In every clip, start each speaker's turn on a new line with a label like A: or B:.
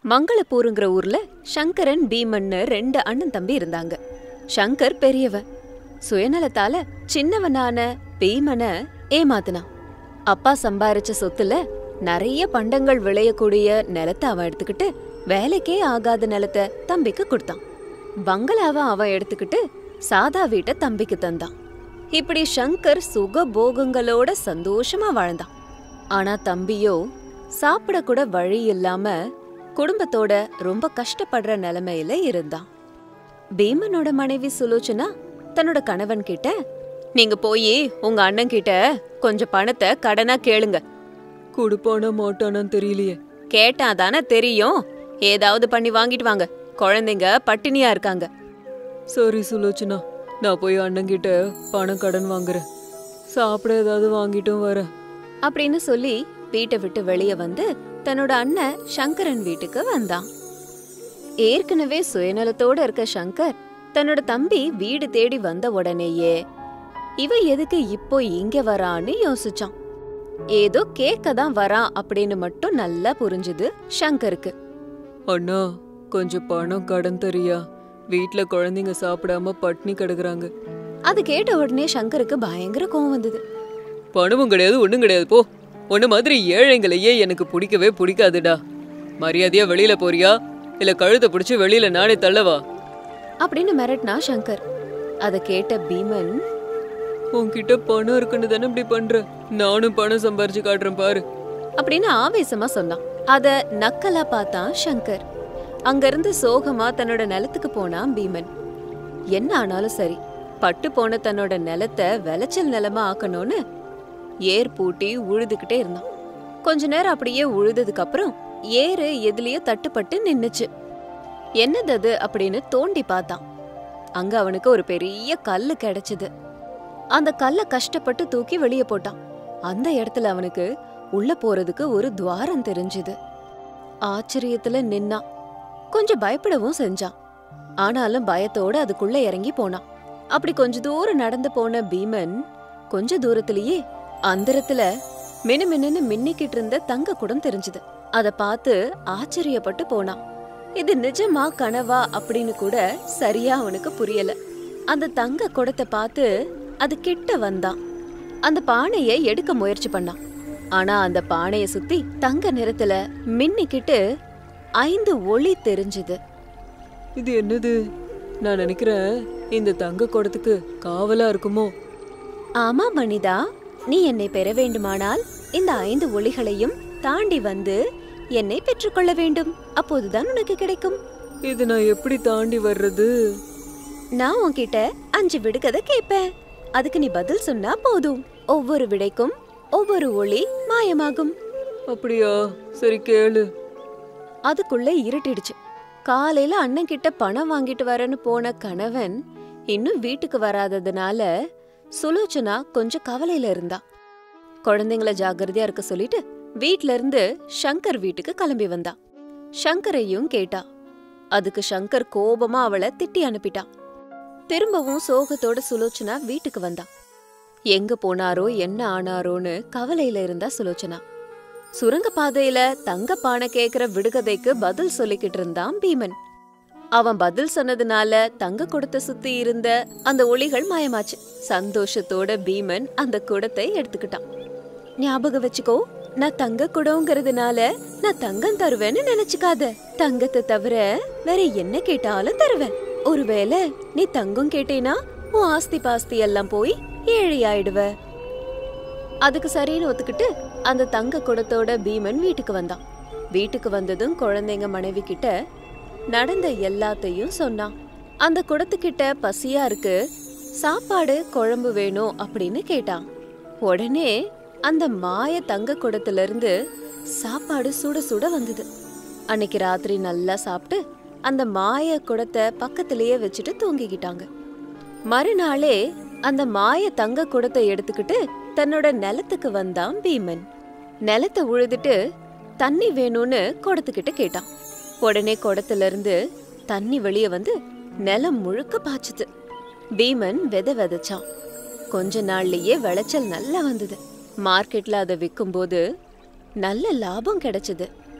A: மங்களப்பூருங்கிற ஊர்ல சங்கரன் பீமன்னு ரெண்டு அண்ணன் தம்பி இருந்தாங்க சங்கர் பெரியவன் சுயநலத்தால சின்னவனான பீமனை ஏமாத்தினான் அப்பா சம்பாரிச்ச சொத்துல நிறைய பண்டங்கள் விளையக்கூடிய நிலத்தை அவன் எடுத்துக்கிட்டு வேலைக்கே ஆகாத நிலத்தை தம்பிக்கு கொடுத்தான் பங்களாவை அவன் எடுத்துக்கிட்டு சாதா வீட்டை தம்பிக்கு தந்தான் இப்படி சங்கர் சுக போகங்களோட சந்தோஷமா வாழ்ந்தான் ஆனா தம்பியோ சாப்பிட கூட வழி இல்லாம குடும்பத்தோட ரொம்ப கஷ்டப்படுற நிலைமையில இருந்தான் பீமனோட மனைவி சுலோச்சனா தன்னோட கணவன் கிட்ட நீங்க போய் உங்க அண்ணன் கிட்ட கொஞ்சம் பணத்தை கடனா கேளுங்க
B: கொடுப்பானா மாட்டானான்னு தெரியலையே
A: கேட்டா தானே தெரியும் ஏதாவது பண்ணி வாங்கிட்டு வாங்க குழந்தைங்க பட்டினியா இருக்காங்க
B: சரி சுலோச்சனா நான் போய் அண்ணன்கிட்ட பணம் கடன் வாங்குறேன் சாப்பிட ஏதாவது வாங்கிட்டும் வரேன்
A: அப்படின்னு சொல்லி வீட்டை விட்டு வெளியே வந்து தன்னோட அண்ணன் சங்கரன் வீட்டுக்கு வந்தான் ஏற்கனவே சுயநலத்தோட இருக்க சங்கர் தன்னோட தம்பி வீடு தேடி வந்த உடனேயே இவ எதுக்கு இப்போ இங்க வரான்னு யோசிச்சான் ஏதோ கேட்க தான் வரான் அப்படின்னு மட்டும் நல்லா புரிஞ்சுது சங்கருக்கு
B: அண்ணா கொஞ்சம் பணம் கடன் தரியா வீட்ல குழந்தைங்க சாப்பிடாம பட்னி கிடக்குறாங்க
A: அது கேட்ட உடனே சங்கருக்கு பயங்கர கோவம் வந்தது
B: பணமும் கிடையாது ஒண்ணும் கிடையாது போ உன்ன மாதிரி ஏழைங்களையே எனக்கு பிடிக்கவே பிடிக்காதுடா மரியாதையா வெளியில போறியா இல்ல கழுத்தை பிடிச்சு வெளியில நானே தள்ளவா
A: அப்படின்னு மிரட்டினா சங்கர் அதை கேட்ட பீமன்
B: உன்கிட்ட பணம் இருக்குன்னு தானே இப்படி பண்ற நானும் பணம் சம்பாரிச்சு காட்டுறேன் பாரு
A: அப்படின்னு ஆவேசமா சொன்னான் அத நக்கலா பார்த்தான் சங்கர் அங்கிருந்து சோகமா தன்னோட நிலத்துக்கு போனான் பீமன் என்ன ஆனாலும் சரி பட்டு போன தன்னோட நிலத்தை விளைச்சல் நிலமா ஆக்கணும்னு ஏர் பூட்டி உழுதுகிட்டே இருந்தான் கொஞ்ச நேரம் அப்படியே உழுததுக்கு அப்புறம் ஏறு எதுலயோ தட்டுப்பட்டு நின்னுச்சு என்னது அது அப்படின்னு தோண்டி பார்த்தான் அங்க அவனுக்கு ஒரு பெரிய கல்லு கிடைச்சது அந்த கல்லை கஷ்டப்பட்டு தூக்கி வெளியே போட்டான் அந்த இடத்துல அவனுக்கு உள்ள போறதுக்கு ஒரு துவாரம் தெரிஞ்சுது ஆச்சரியத்துல நின்னான் கொஞ்சம் பயப்படவும் செஞ்சான் ஆனாலும் பயத்தோட அதுக்குள்ள இறங்கி போனான் அப்படி கொஞ்ச தூரம் நடந்து போன பீமன் கொஞ்ச தூரத்திலேயே அந்தரத்துல மினுமினுன்னு மின்னிக்கிட்டு இருந்த தங்க குடம் தெரிஞ்சுது அத பார்த்து ஆச்சரியப்பட்டு போனான் இது நிஜமா கனவா அப்படின்னு கூட சரியா அவனுக்கு புரியல அந்த தங்க குடத்தை பார்த்து அது கிட்ட வந்தான் அந்த பானையை எடுக்க முயற்சி பண்ணான் ஆனா அந்த பானைய சுத்தி தங்க நிறத்துல மின்னிக்கிட்டு ஐந்து ஒளி தெரிஞ்சுது
B: இது என்னது நான் நினைக்கிறேன் இந்த தங்க குடத்துக்கு காவலா இருக்குமோ
A: ஆமா மனிதா நீ என்னை பெற வேண்டுமானால் இந்த ஐந்து ஒளிகளையும் தாண்டி வந்து என்னை பெற்றுக்கொள்ள வேண்டும் அப்போதுதான் உனக்கு கிடைக்கும்
B: இது நான் எப்படி தாண்டி வர்றது
A: நான் உன்கிட்ட அஞ்சு விடுகதை கேட்பேன் அதுக்கு நீ பதில் சொன்னா போதும் ஒவ்வொரு விடைக்கும் ஒவ்வொரு ஒளி மாயமாகும்
B: அப்படியா சரி கேளு
A: அதுக்குள்ள இருட்டிடுச்சு காலையில அண்ணன் கிட்ட பணம் வாங்கிட்டு வரேன்னு போன கணவன் இன்னும் வீட்டுக்கு வராததுனால சுலோச்சனா கொஞ்சம் கவலையில இருந்தா குழந்தைங்கள ஜாக்கிரதையா இருக்க சொல்லிட்டு வீட்ல இருந்து சங்கர் வீட்டுக்கு கிளம்பி வந்தா சங்கரையும் கேட்டா அதுக்கு சங்கர் கோபமா அவளை திட்டி அனுப்பிட்டான் திரும்பவும் சோகத்தோட சுலோச்சனா வீட்டுக்கு வந்தா எங்க போனாரோ என்ன ஆனாரோன்னு கவலையில இருந்தா சுலோச்சனா சுரங்க பாதையில தங்க பானை கேக்குற விடுகதைக்கு பதில் சொல்லிக்கிட்டு இருந்தான் பீமன் அவன் பதில் சொன்னதுனால தங்க குடத்தை சுத்தி இருந்த அந்த ஒளிகள் மாயமாச்சு சந்தோஷத்தோட பீமன் அந்த குடத்தை எடுத்துக்கிட்டான் ஞாபகம் வச்சுக்கோ நான் தங்க குடங்கிறதுனால நான் தங்கம் தருவேன்னு நினைச்சுக்காத தங்கத்தை தவிர வேற என்ன கேட்டாலும் தருவேன் ஒருவேளை நீ தங்கம் கேட்டேனா உன் ஆஸ்தி பாஸ்தி எல்லாம் போய் ஏழையாயிடுவ அதுக்கு சரின்னு ஒத்துக்கிட்டு அந்த தங்க குடத்தோட பீமன் வீட்டுக்கு வந்தான் வீட்டுக்கு வந்ததும் குழந்தைங்க மனைவி கிட்ட நடந்த எல்லாத்தையும் சொன்னான் அந்த குடத்துக்கிட்ட பசியா இருக்கு சாப்பாடு குழம்பு வேணும் அப்படின்னு கேட்டான் உடனே அந்த மாய தங்க குடத்துல இருந்து சாப்பாடு சுட சுட வந்தது அன்னைக்கு ராத்திரி நல்லா சாப்பிட்டு அந்த மாய குடத்தை பக்கத்திலேயே வச்சுட்டு தூங்கிக்கிட்டாங்க மறுநாளே அந்த மாய தங்க குடத்தை எடுத்துக்கிட்டு தன்னோட நிலத்துக்கு வந்தான் பீமன் நிலத்தை உழுதுட்டு தண்ணி வேணும்னு குடத்துக்கிட்ட கேட்டான் உடனே குடத்துல இருந்து தண்ணி வெளியே வந்து நிலம் முழுக்க பாய்ச்சுது பீமன் விதை விதைச்சான் கொஞ்ச நாள்லயே விளைச்சல் நல்லா வந்தது மார்க்கெட்ல அதை விற்கும்போது நல்ல லாபம் கிடைச்சது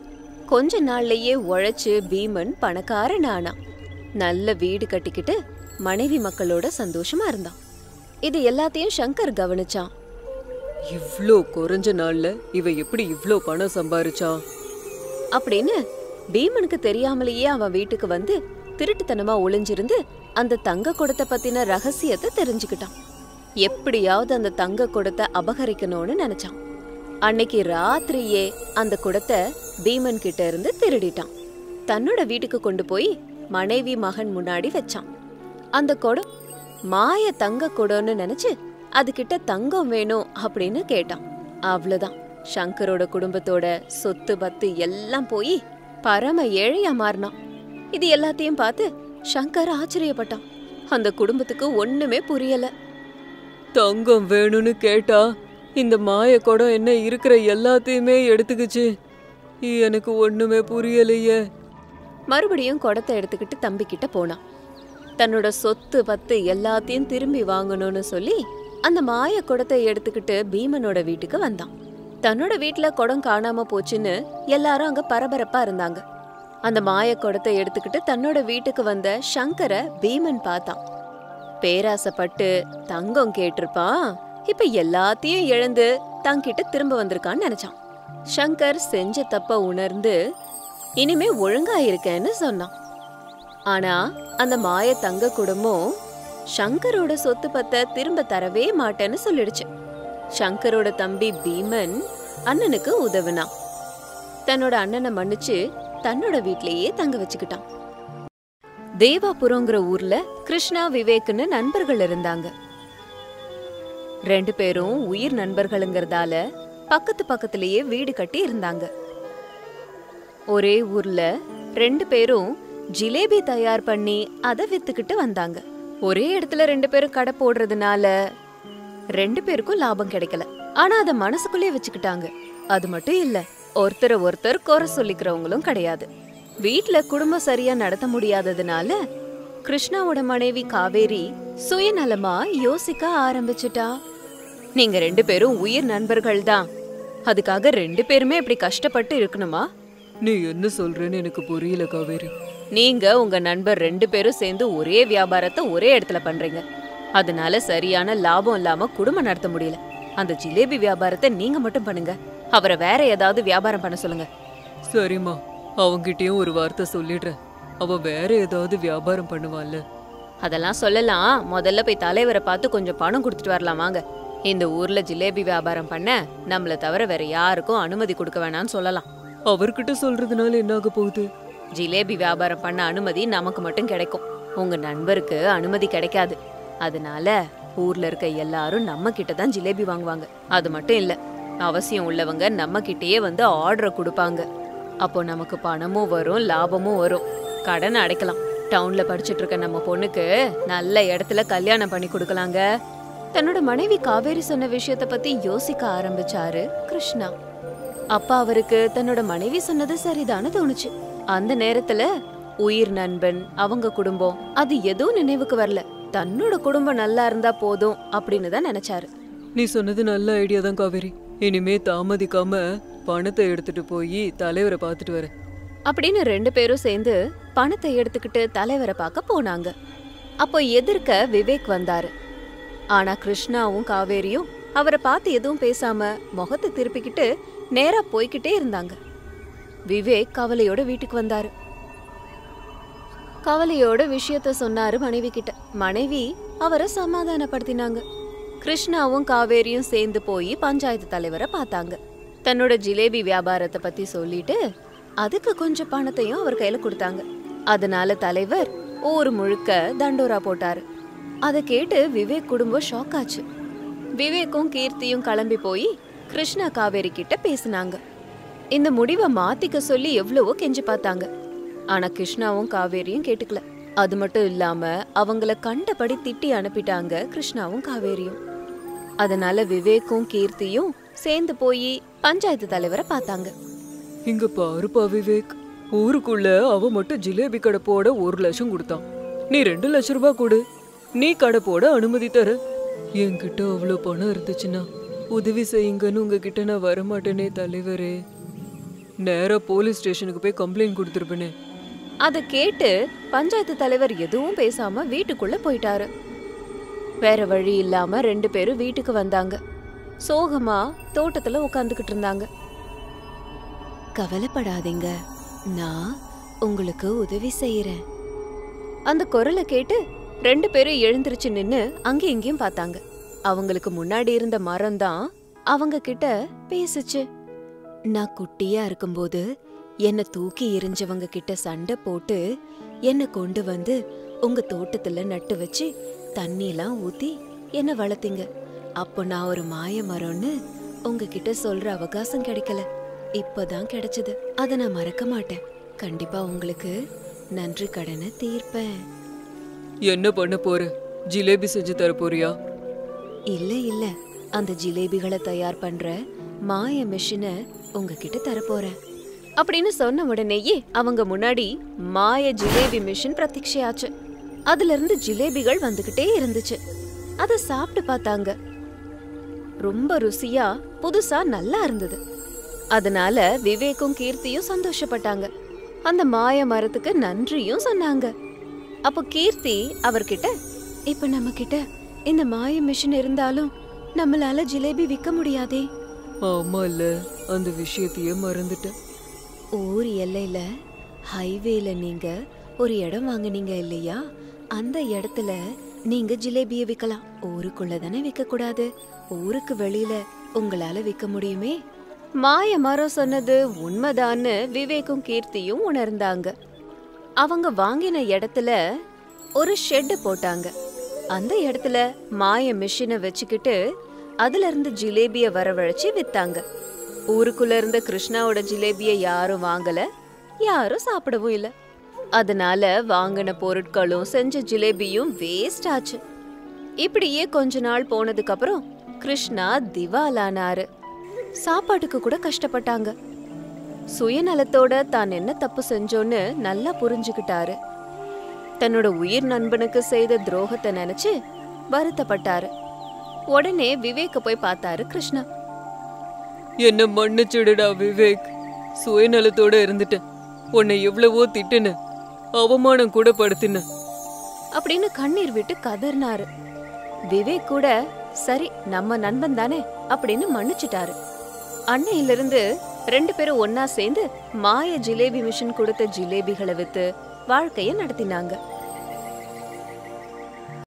A: கொஞ்ச நாள்லயே உழைச்சு பீமன் பணக்காரன் ஆனான் நல்ல வீடு கட்டிக்கிட்டு மனைவி மக்களோட சந்தோஷமா இருந்தான் இது எல்லாத்தையும் சங்கர் கவனிச்சான்
B: இவ்ளோ குறைஞ்ச நாள்ல இவ எப்படி இவ்ளோ பணம் சம்பாரிச்சா
A: அப்படின்னு பீமனுக்கு தெரியாமலேயே அவன் வீட்டுக்கு வந்து திருட்டுத்தனமா ஒளிஞ்சிருந்து அந்த தங்க குடத்தை பத்தின ரகசியத்தை தெரிஞ்சுக்கிட்டான் எப்படியாவது அந்த தங்க குடத்தை அபகரிக்கணும்னு நினைச்சான் அன்னைக்கு ராத்திரியே அந்த குடத்தை பீமன் கிட்ட இருந்து திருடிட்டான் தன்னோட வீட்டுக்கு கொண்டு போய் மனைவி மகன் முன்னாடி வச்சான் அந்த குடம் மாய தங்க குடம்னு நினைச்சு அதுகிட்ட தங்கம் வேணும் அப்படின்னு கேட்டான் அவ்வளவுதான் சங்கரோட குடும்பத்தோட சொத்து பத்து எல்லாம் போய் பரம ஏழையா மாறினான் இது எல்லாத்தையும் பார்த்து சங்கர் ஆச்சரியப்பட்டான் அந்த குடும்பத்துக்கு ஒண்ணுமே புரியல
B: தங்கம் வேணும்னு கேட்டா இந்த மாய குடம் என்ன இருக்கிற எல்லாத்தையுமே எடுத்துக்கிச்சு எனக்கு ஒண்ணுமே புரியலையே
A: மறுபடியும் குடத்தை எடுத்துக்கிட்டு தம்பி கிட்ட போனான் தன்னோட சொத்து பத்து எல்லாத்தையும் திரும்பி வாங்கணும்னு சொல்லி அந்த மாய குடத்தை எடுத்துக்கிட்டு பீமனோட வீட்டுக்கு வந்தான் தன்னோட வீட்ல குடம் காணாம போச்சுன்னு எல்லாரும் அங்க பரபரப்பா இருந்தாங்க அந்த மாய குடத்தை எடுத்துக்கிட்டு தன்னோட வீட்டுக்கு வந்த சங்கர பீமன் பார்த்தான் பேராசைப்பட்டு தங்கம் கேட்டிருப்பான் இப்ப எல்லாத்தையும் இழந்து தங்கிட்ட திரும்ப வந்திருக்கான்னு நினைச்சான் சங்கர் செஞ்ச தப்ப உணர்ந்து இனிமே ஒழுங்கா இருக்கேன்னு சொன்னான் ஆனா அந்த மாய தங்க குடும்பம் சங்கரோட சொத்து பத்த திரும்ப தரவே மாட்டேன்னு சொல்லிடுச்சு சங்கரோட தம்பி பீமன் அண்ணனுக்கு உதவுனான் தன்னோட அண்ணனை மன்னிச்சு தன்னோட வீட்லயே தங்க வச்சுக்கிட்டான் தேவாபுரங்கிற ஊர்ல கிருஷ்ணா விவேக்னு நண்பர்கள் இருந்தாங்க ரெண்டு பேரும் உயிர் நண்பர்களுங்கிறதால பக்கத்து பக்கத்திலேயே வீடு கட்டி இருந்தாங்க ஒரே ஊர்ல ரெண்டு பேரும் ஜிலேபி தயார் பண்ணி அதை வித்துக்கிட்டு வந்தாங்க ஒரே இடத்துல ரெண்டு பேரும் கடை போடுறதுனால ரெண்டு பேருக்கும் லாபம் கிடைக்கல ஆனா அத மனசுக்குள்ளே வச்சுக்கிட்டாங்க அது மட்டும் இல்ல ஒருத்தர ஒருத்தர் குறை சொல்லிக்கிறவங்களும் கிடையாது வீட்ல குடும்பம் சரியா நடத்த முடியாததுனால கிருஷ்ணாவோட மனைவி காவேரி சுயநலமா யோசிக்க ஆரம்பிச்சிட்டா நீங்க ரெண்டு பேரும் உயிர் நண்பர்கள் தான் அதுக்காக ரெண்டு பேருமே இப்படி கஷ்டப்பட்டு இருக்கணுமா
B: நீ என்ன சொல்றேன்னு எனக்கு புரியல காவேரி
A: நீங்க உங்க நண்பர் ரெண்டு பேரும் சேர்ந்து ஒரே வியாபாரத்தை ஒரே இடத்துல பண்றீங்க அதனால சரியான லாபம் இல்லாம குடும்பம் நடத்த முடியல அந்த ஜிலேபி வியாபாரத்தை நீங்க மட்டும் பண்ணுங்க அவரை வேற ஏதாவது வியாபாரம் பண்ண சொல்லுங்க
B: சரிம்மா அவங்கிட்டயும் ஒரு வார்த்தை சொல்லிடுறேன் அவ வேற ஏதாவது வியாபாரம் பண்ணுவாள்ல
A: அதெல்லாம் சொல்லலாம் முதல்ல போய் தலைவரை பார்த்து கொஞ்சம் பணம் கொடுத்துட்டு வரலாம் வாங்க இந்த ஊர்ல ஜிலேபி வியாபாரம் பண்ண நம்மள தவிர வேற யாருக்கும் அனுமதி கொடுக்க வேணாம்னு சொல்லலாம்
B: அவர்கிட்ட சொல்றதுனால என்ன ஆக போகுது
A: ஜிலேபி வியாபாரம் பண்ண அனுமதி நமக்கு மட்டும் கிடைக்கும் உங்க நண்பருக்கு அனுமதி கிடைக்காது அதனால ஊர்ல இருக்க எல்லாரும் நம்ம கிட்ட தான் ஜிலேபி வாங்குவாங்க அது மட்டும் இல்ல அவசியம் உள்ளவங்க நம்ம கிட்டயே வந்து ஆர்டரை கொடுப்பாங்க அப்போ நமக்கு பணமும் வரும் லாபமும் வரும் கடனை அடைக்கலாம் டவுன்ல படிச்சிட்டு இருக்க நம்ம பொண்ணுக்கு நல்ல இடத்துல கல்யாணம் பண்ணி கொடுக்கலாங்க தன்னோட மனைவி காவேரி சொன்ன விஷயத்த பத்தி யோசிக்க ஆரம்பிச்சாரு கிருஷ்ணா அப்பா அவருக்கு தன்னோட மனைவி சொன்னது சரிதான்னு தோணுச்சு அந்த நேரத்துல உயிர் நண்பன் அவங்க குடும்பம் அது எதுவும் நினைவுக்கு வரல தன்னோட குடும்பம் நல்லா இருந்தா போதும் அப்படின்னு தான் நினைச்சாரு
B: நீ சொன்னது நல்ல ஐடியா தான் காவேரி இனிமே தாமதிக்காம பணத்தை எடுத்துட்டு போய் தலைவரை பார்த்துட்டு வரேன்
A: அப்படின்னு ரெண்டு பேரும் சேர்ந்து பணத்தை எடுத்துக்கிட்டு தலைவரை பார்க்க போனாங்க அப்போ எதிர்க்க விவேக் வந்தாரு ஆனா கிருஷ்ணாவும் காவேரியும் அவரை பார்த்து எதுவும் பேசாம முகத்தை திருப்பிக்கிட்டு நேரா போய்கிட்டே இருந்தாங்க விவேக் கவலையோட வீட்டுக்கு வந்தாரு கவலையோட விஷயத்த சொன்னாரு மனைவி கிட்ட மனைவி அவரை சமாதானப்படுத்தினாங்க கிருஷ்ணாவும் காவேரியும் சேர்ந்து போய் பஞ்சாயத்து தலைவரை பார்த்தாங்க தன்னோட ஜிலேபி வியாபாரத்தை பத்தி சொல்லிட்டு அதுக்கு கொஞ்சம் பணத்தையும் அவர் கையில கொடுத்தாங்க அதனால தலைவர் ஊர் முழுக்க தண்டோரா போட்டாரு அதை கேட்டு விவேக் குடும்பம் ஷாக் ஆச்சு விவேக்கும் கீர்த்தியும் கிளம்பி போய் கிருஷ்ணா காவேரி கிட்ட பேசினாங்க இந்த முடிவை மாத்திக்க சொல்லி எவ்வளவோ கெஞ்சி பார்த்தாங்க ஆனா கிருஷ்ணாவும் காவேரியும் கேட்டுக்கல அது மட்டும் இல்லாம அவங்கள கண்டபடி திட்டி அனுப்பிட்டாங்க கிருஷ்ணாவும் காவேரியும் அதனால விவேக்கும் கீர்த்தியும் சேர்ந்து போய் பஞ்சாயத்து தலைவரை பார்த்தாங்க
B: இங்க பாருப்பா விவேக் ஊருக்குள்ள அவ மட்டும் ஜிலேபி கடை போட ஒரு லட்சம் கொடுத்தான் நீ ரெண்டு லட்சம் ரூபாய் கொடு நீ கடை போட அனுமதி தர என்கிட்ட அவ்வளோ பணம் இருந்துச்சுன்னா உதவி செய்யுங்கன்னு உங்ககிட்ட நான் வரமாட்டேனே தலைவரே நேரா போலீஸ் ஸ்டேஷனுக்கு போய் கம்ப்ளைண்ட் கொடுத்துருப்பேனே
A: அதை கேட்டு பஞ்சாயத்து தலைவர் எதுவும் பேசாம வீட்டுக்குள்ள போயிட்டாரு வேற வழி இல்லாம ரெண்டு பேரும் வீட்டுக்கு வந்தாங்க சோகமா தோட்டத்துல உட்காந்துக்கிட்டு இருந்தாங்க கவலைப்படாதீங்க நான் உங்களுக்கு உதவி செய்யறேன் அந்த குரலை கேட்டு ரெண்டு பேரும் எழுந்திருச்சு நின்னு அங்க இங்கேயும் பார்த்தாங்க அவங்களுக்கு முன்னாடி இருந்த மரம் தான் அவங்க கிட்ட பேசுச்சு நான் குட்டியா இருக்கும்போது என்ன தூக்கி எறிஞ்சவங்க கிட்ட சண்டை போட்டு என்ன கொண்டு வந்து உங்க தோட்டத்துல நட்டு வச்சு தண்ணிலாம் ஊத்தி என்ன வளர்த்தீங்க அப்போ நான் ஒரு மாய மரம்னு உங்ககிட்ட சொல்ற அவகாசம் கிடைக்கல இப்பதான் கிடைச்சது அதை நான் மறக்க மாட்டேன் கண்டிப்பா உங்களுக்கு நன்றி கடனை தீர்ப்பேன்
B: என்ன பண்ண போற ஜிலேபி செஞ்சு தர போறியா
A: இல்ல இல்ல அந்த ஜிலேபிகளை தயார் பண்ற மாய மிஷினை உங்ககிட்ட தரப்போறேன் அப்படின்னு சொன்ன உடனேயே அவங்க முன்னாடி மாய ஜிலேபி மிஷின் பிரத்யட்சையாச்சு அதுல இருந்து ஜிலேபிகள் வந்துகிட்டே இருந்துச்சு அத சாப்பிட்டு பார்த்தாங்க ரொம்ப ருசியா புதுசா நல்லா இருந்தது அதனால விவேக்கும் கீர்த்தியும் சந்தோஷப்பட்டாங்க அந்த மாய மரத்துக்கு நன்றியும் சொன்னாங்க அப்போ கீர்த்தி அவர்கிட்ட இப்ப நம்ம கிட்ட இந்த மாய மிஷின் இருந்தாலும் நம்மளால ஜிலேபி விற்க முடியாதே
B: ஆமா இல்ல அந்த விஷயத்தையே மறந்துட்டேன்
A: ஊர் எல்லையில ஹைவேல நீங்க ஒரு இடம் வாங்குனீங்க இல்லையா அந்த இடத்துல நீங்க ஜிலேபியை விற்கலாம் ஊருக்குள்ள தானே விற்க கூடாது ஊருக்கு வெளியில உங்களால விற்க முடியுமே மாய மரம் சொன்னது உண்மைதான்னு விவேக்கும் கீர்த்தியும் உணர்ந்தாங்க அவங்க வாங்கின இடத்துல ஒரு ஷெட் போட்டாங்க அந்த இடத்துல மாய மிஷினை வச்சுக்கிட்டு அதுல இருந்து ஜிலேபிய வரவழைச்சு வித்தாங்க ஊருக்குள்ள இருந்த கிருஷ்ணாவோட ஜிலேபிய யாரும் வாங்கல யாரும் சாப்பிடவும் இல்ல அதனால வாங்கின பொருட்களும் செஞ்ச ஜிலேபியும் வேஸ்ட் ஆச்சு இப்படியே கொஞ்ச நாள் போனதுக்கு அப்புறம் கிருஷ்ணா திவாலானாரு சாப்பாட்டுக்கு கூட கஷ்டப்பட்டாங்க சுயநலத்தோட தான் என்ன தப்பு செஞ்சோன்னு நல்லா புரிஞ்சுக்கிட்டாரு தன்னோட உயிர் நண்பனுக்கு செய்த துரோகத்தை நினைச்சு வருத்தப்பட்டாரு உடனே விவேக்க போய் பார்த்தாரு கிருஷ்ணா
B: என்ன மன்னிச்சிடுடா விவேக் சுயநலத்தோட இருந்துட்டேன் உன்னை எவ்வளவோ திட்டுன அவமானம் கூட படுத்தின
A: அப்படின்னு கண்ணீர் விட்டு கதறினாரு விவேக் கூட சரி நம்ம நண்பன் தானே அப்படின்னு மன்னிச்சிட்டாரு அன்னையிலிருந்து ரெண்டு பேரும் ஒன்னா சேர்ந்து மாய ஜிலேபி மிஷின் கொடுத்த ஜிலேபிகளை வித்து வாழ்க்கைய நடத்தினாங்க